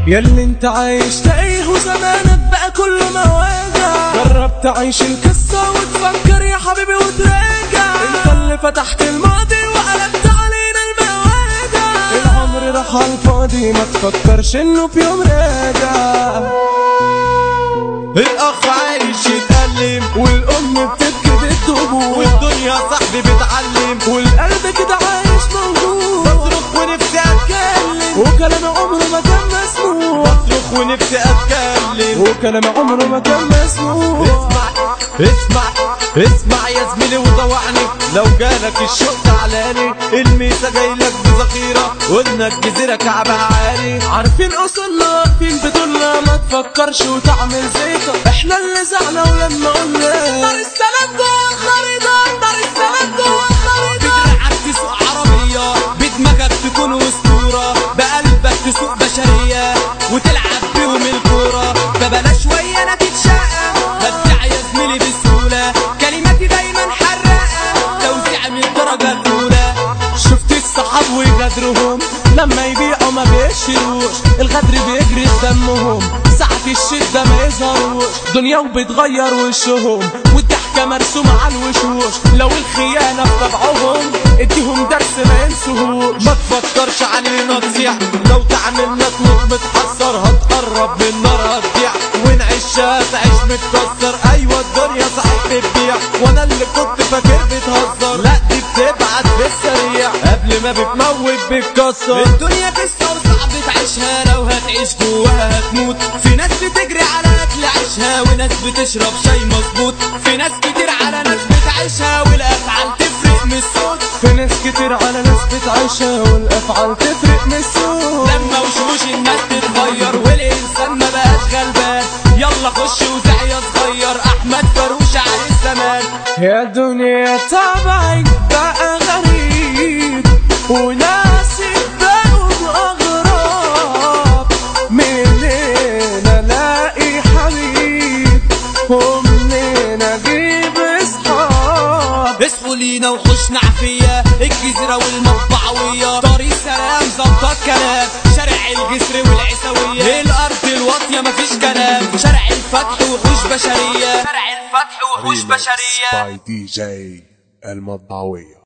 ياللي انت عايش تايه وزمانك بقى كله مواجع جرب تعيش القصة وتفكر يا حبيبي وتراجع انت اللي فتحت الماضي وقلبت علينا المواجع العمر راح على الفاضي ما تفكرش انه في يوم راجع الاخ عايش يتألم والام بتبكي بالدموع والدنيا صاحبي بتعلم والقلب كده عايش موجود بصرخ ونفسي اتكلم وكلام عمره ما كان مسموع بصرخ ونفسي اتكلم وكلام عمره ما كان مسموع اسمع اسمع اسمع يا زميلي وطوعني لو جالك الشوق تعلاني الميسة جايلك بذخيرة قلنا الجزيرة كعبها عالي عارفين اصلنا واقفين بطولنا ما تفكرش وتعمل زيطة احنا اللي زعنا ولما قلنا دار السلام جوه الخريطة دار السلام جوه الخريطة بدراعك تسوق عربية بدماغك تكون اسطورة بقلبك تسوق بشرية وتلعب بيهم الكورة فبلاش ويانا تتشقى هتزع يا زميلي بسهولة كلماتي دايما حراقة توزيع من الدرجة الأولى شفت الصحاب وغدرهم لما يبيعوا ما بيشروش الغدر بيجري في دمهم ساعة الشدة ما يظهروش دنيا وبتغير وشهم والضحكة مرسومة على الوشوش لو الخيانة في طبعهم اديهم درس ما ينسوهوش ما تفكرش علينا تضيع لو تعملنا تموت متحسر هتقرب من النار هتضيع ونعيشها تعيش متكسر ايوه الدنيا صحيح بتبيع وانا اللي كنت فاكر بتهزر لا دي بتبعت بالسريع قبل ما بتموت بتكسر الدنيا تستر صعب تعيشها لو هتعيش جواها هتموت في ناس بتجري على اكل عيشها وناس بتشرب شاي مظبوط في ناس كتير على ناس بتعيشها والافعال تفرق من الصوت في ناس كتير على ناس بتعيشها والافعال تفرق من الصوت لما وشوش الناس تتغير والانسان ما بقاش غلبان يلا خش وزع يا صغير احمد فاروش على الزمان يا دنيا طبعك بقى غريب وناسي بقوا أغراب منين ألاقي حبيب ومنين أجيب أصحاب اصحوا لينا وحوشنا عافية الجزيرة والمطبعوية طريق سلام ظبطة كلام شارع الجسر والعيسوية الأرض الواطية مفيش كلام شارع الفتح وحوش بشرية شارع الفتح وحوش بشرية باي دي جي المطبعوية